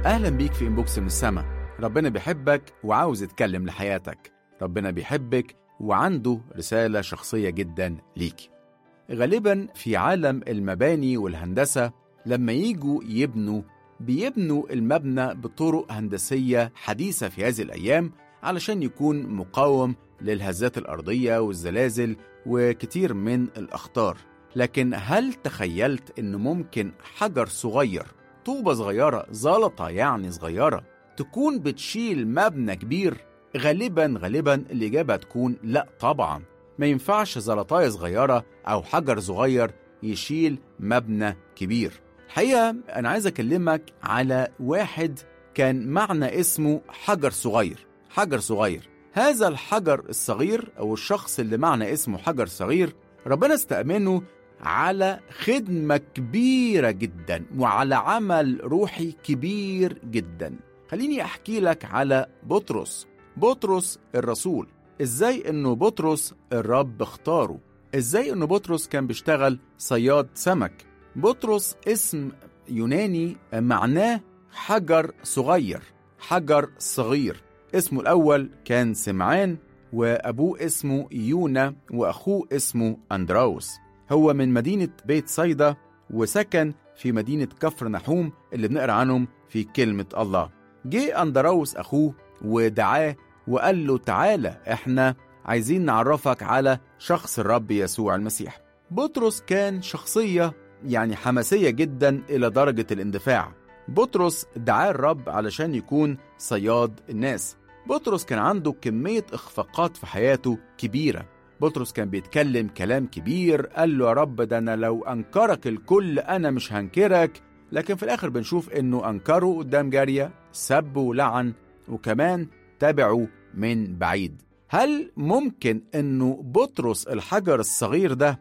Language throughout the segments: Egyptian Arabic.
أهلا بيك في إنبوكس من السما ربنا بيحبك وعاوز يتكلم لحياتك ربنا بيحبك وعنده رسالة شخصية جدا ليك غالبا في عالم المباني والهندسة لما يجوا يبنوا بيبنوا المبنى بطرق هندسية حديثة في هذه الأيام علشان يكون مقاوم للهزات الأرضية والزلازل وكتير من الأخطار لكن هل تخيلت إن ممكن حجر صغير طوبة صغيرة زلطة يعني صغيرة تكون بتشيل مبنى كبير غالبا غالبا الإجابة تكون لا طبعا ما ينفعش زلطاية صغيرة أو حجر صغير يشيل مبنى كبير الحقيقة أنا عايز أكلمك على واحد كان معنى اسمه حجر صغير حجر صغير هذا الحجر الصغير أو الشخص اللي معنى اسمه حجر صغير ربنا استأمنه على خدمة كبيرة جدا وعلى عمل روحي كبير جدا خليني أحكي لك على بطرس بطرس الرسول إزاي إنه بطرس الرب اختاره إزاي إنه بطرس كان بيشتغل صياد سمك بطرس اسم يوناني معناه حجر صغير حجر صغير اسمه الأول كان سمعان وأبوه اسمه يونا وأخوه اسمه أندراوس هو من مدينة بيت صيدا وسكن في مدينة كفر نحوم اللي بنقرا عنهم في كلمة الله جه أندراوس أخوه ودعاه وقال له تعالى احنا عايزين نعرفك على شخص الرب يسوع المسيح بطرس كان شخصية يعني حماسية جدا إلى درجة الاندفاع بطرس دعاه الرب علشان يكون صياد الناس بطرس كان عنده كمية إخفاقات في حياته كبيرة بطرس كان بيتكلم كلام كبير قال له يا رب ده أنا لو أنكرك الكل أنا مش هنكرك لكن في الآخر بنشوف إنه أنكره قدام جارية سب ولعن وكمان تابعه من بعيد هل ممكن إنه بطرس الحجر الصغير ده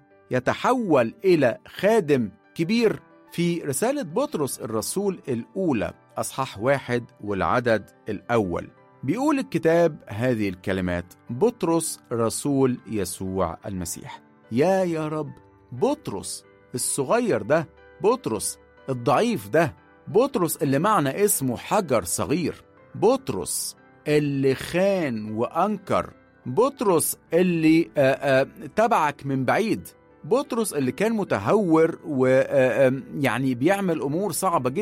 يتحول إلى خادم كبير في رسالة بطرس الرسول الأولى أصحاح واحد والعدد الأول بيقول الكتاب هذه الكلمات بطرس رسول يسوع المسيح يا يا رب بطرس الصغير ده بطرس الضعيف ده بطرس اللي معنى اسمه حجر صغير بطرس اللي خان وأنكر بطرس اللي آآ آآ تبعك من بعيد بطرس اللي كان متهور ويعني بيعمل أمور صعبة جدا